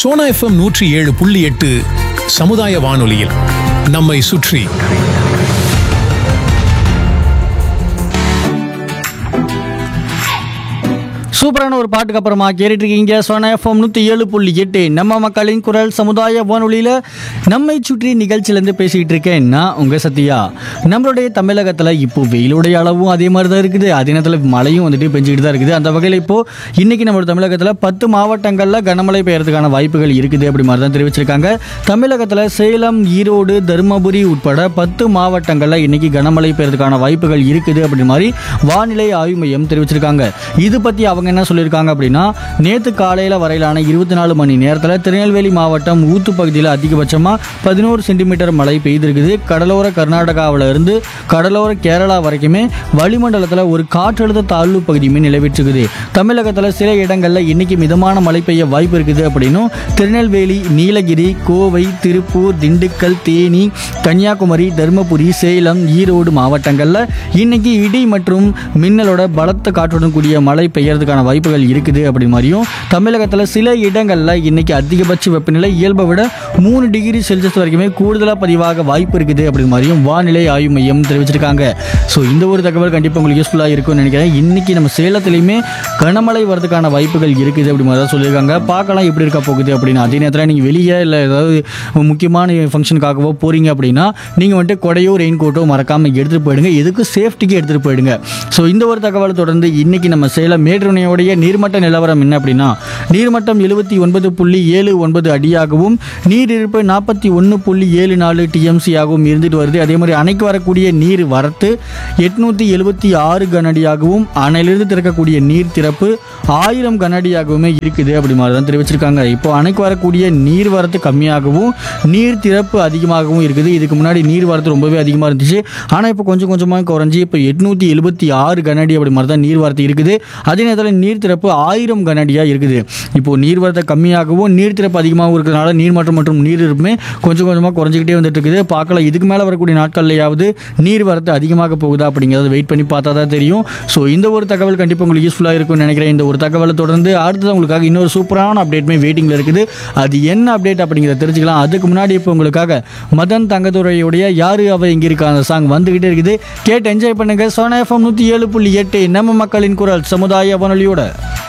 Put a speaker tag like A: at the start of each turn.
A: Sona FM நூற்றி ஏழு புள்ளி எட்டு சமுதாய வானொலியில் நம்மை சுற்றி
B: சூப்பரான ஒரு பாட்டுக்கு அப்புறமா கேட்டுட்டு இருக்கீங்க சோனா எஃப்எம் நூற்றி ஏழு புள்ளி எட்டு நம்ம மக்களின் குரல் சமுதாய வானொலியில் நம்மை சுற்றி நிகழ்ச்சியிலேருந்து பேசிக்கிட்டு இருக்கேன் நான் உங்கள் சத்யா நம்மளுடைய தமிழகத்தில் இப்போ வெயிலுடைய அளவும் அதே மாதிரி தான் இருக்குது அதே நேரத்தில் மழையும் வந்துட்டு பெஞ்சிக்கிட்டு தான் இருக்குது அந்த வகையில் இப்போ இன்னைக்கு நம்மளோட தமிழகத்தில் பத்து மாவட்டங்களில் கனமழை பெய்யறதுக்கான வாய்ப்புகள் இருக்குது அப்படி மாதிரி தான் தெரிவிச்சிருக்காங்க தமிழகத்தில் சேலம் ஈரோடு தருமபுரி உட்பட பத்து மாவட்டங்களில் இன்னைக்கு கனமழை பெய்யறதுக்கான வாய்ப்புகள் இருக்குது அப்படி மாதிரி வானிலை ஆய்வு மையம் தெரிவிச்சிருக்காங்க இது பற்றி அவங்க என்ன சொல்லியிருக்காங்க அப்படின்னா நேற்று காலையில் வரையிலான இருபத்தி நாலு மணி நேரத்தில் திருநெல்வேலி மாவட்டம் ஊத்து பகுதியில் அதிகபட்சமாக பதினோரு சென்டிமீட்டர் மழை பெய்திருக்குது கடலோர கர்நாடகாவில் இருந்து கடலோர கேரளா வரைக்குமே வளிமண்டலத்தில் ஒரு காற்றழுத்த தாழ்வு பகுதியுமே நிலவிட்டிருக்குது தமிழகத்தில் சில இடங்களில் இன்னைக்கு மிதமான மழை பெய்ய வாய்ப்பு இருக்குது அப்படின்னும் திருநெல்வேலி நீலகிரி கோவை திருப்பூர் திண்டுக்கல் தேனி கன்னியாகுமரி தருமபுரி சேலம் ஈரோடு மாவட்டங்களில் இன்னைக்கு இடி மற்றும் மின்னலோட பலத்த காற்றுடன் கூடிய மழை பெய்யறதுக்கான வாய்ப்புகள் இருக்குது அப்படி மாதிரியும் தமிழகத்தில் சில இடங்களில் இன்னைக்கு அதிகபட்ச வெப்பநிலை இயல்பை விட மூணு டிகிரி செல்சியஸ் வரைக்குமே கூடுதலாக பதிவாக வாய்ப்பு இருக்குது அப்படி மாதிரியும் வானிலை ஆய்வு மையம் தெரிவிச்சிருக்காங்க ஸோ இந்த ஒரு தகவல் கண்டிப்பாக உங்களுக்கு யூஸ்ஃபுல்லாக இருக்கும்னு நினைக்கிறேன் இன்னைக்கு நம்ம சேலத்துலையுமே கனமழை வரதுக்கான வாய்ப்புகள் இருக்குது அப்படி மாதிரி தான் சொல்லியிருக்காங்க பார்க்கலாம் எப்படி இருக்க போகுது அப்படின்னு அதே நேரத்தில் நீங்கள் வெளியே இல்லை ஏதாவது முக்கியமான ஃபங்க்ஷனுக்காகவோ போகிறீங்க அப்படின்னா நீங்கள் வந்துட்டு கொடையோ ரெயின் கோட்டோ மறக்காமல் எடுத்துகிட்டு போயிடுங்க எதுக்கு சேஃப்டிக்கு எடுத்துகிட்டு போயிடுங்க ஸோ இந்த ஒரு தகவலை தொடர்ந்து இன்னைக்கு நம்ம சேலம் மேட்டுணையோடைய நீர்மட்ட நிலவரம் என்ன அப்படின்னா நீர்மட்டம் எழுபத்தி ஒன்பது புள்ளி ஏழு ஒன்பது அடியாகவும் நீர் இருப்பு நாற்பத்தி ஒன்று புள்ளி ஏழு நாலு டிஎம்சி ஆகவும் இருந்துட்டு வருது அதே மாதிரி அணைக்கு வரக்கூடிய நீர் வரத்து எட்நூற்றி எழுபத்தி ஆறு கனஅடியாகவும் அணையிலிருந்து திறக்கக்கூடிய நீர் திறப்பு ஆயிரம் கனஅடியாகவுமே இருக்குது அப்படி மாதிரி தான் தெரிவிச்சிருக்காங்க இப்போ அணைக்கு வரக்கூடிய நீர் வரத்து கம்மியாகவும் நீர் திறப்பு அதிகமாகவும் இருக்குது இதுக்கு முன்னாடி நீர் வரத்து ரொம்பவே அதிகமாக இருந்துச்சு ஆனால் இப்போ கொஞ்சம் கொஞ்சமாக குறைஞ்சி இப்போ எட்நூற்றி எழுபத்தி ஆறு கனஅடி அப்படி மாதிரி தான் நீர் வரத்து இருக்குது அதே நேரத்தில் நீர் திறப்பு ஆயிரம் கனஅடியாக இருக்குது இப்போ நீர் வரத்து கம்மியாகவும் நீர் திறப்பு அதிகமாகவும் இருக்கிறதுனால நீர்மட்டம் மற்றும் நீர் இருப்புமே கொஞ்சம் கொஞ்சமாக குறைஞ்சிக்கிட்டே வந்துட்டு இருக்குது பார்க்கலாம் இதுக்கு மேலே வரக்கூடிய நாட்கள்லையாவது நீர் வரத்து அதிகமாக போகுதா அப்படிங்கிறத வெயிட் பண்ணி பார்த்தா தான் தெரியும் ஸோ இந்த ஒரு தகவல் கண்டிப்பாக உங்களுக்கு யூஸ்ஃபுல்லாக இருக்கும்னு நினைக்கிறேன் இந்த ஒரு தகவலை தொடர்ந்து அடுத்தது உங்களுக்காக இன்னொரு சூப்பரான அப்டேட்மே வெயிட்டிங்கில் இருக்குது அது என்ன அப்டேட் அப்படிங்கிறத தெரிஞ்சுக்கலாம் அதுக்கு முன்னாடி இப்போ உங்களுக்காக மதன் தங்கதுரையுடைய யாரு அவ எங்கே இருக்கா அந்த சாங் வந்துகிட்டே இருக்குது கேட்டு என்ஜாய் பண்ணுங்க சோனா எஃப்எம் நூற்றி ஏழு புள்ளி எட்டு நம்ம மக்களின் குரல் சமுதாய வானொலியோட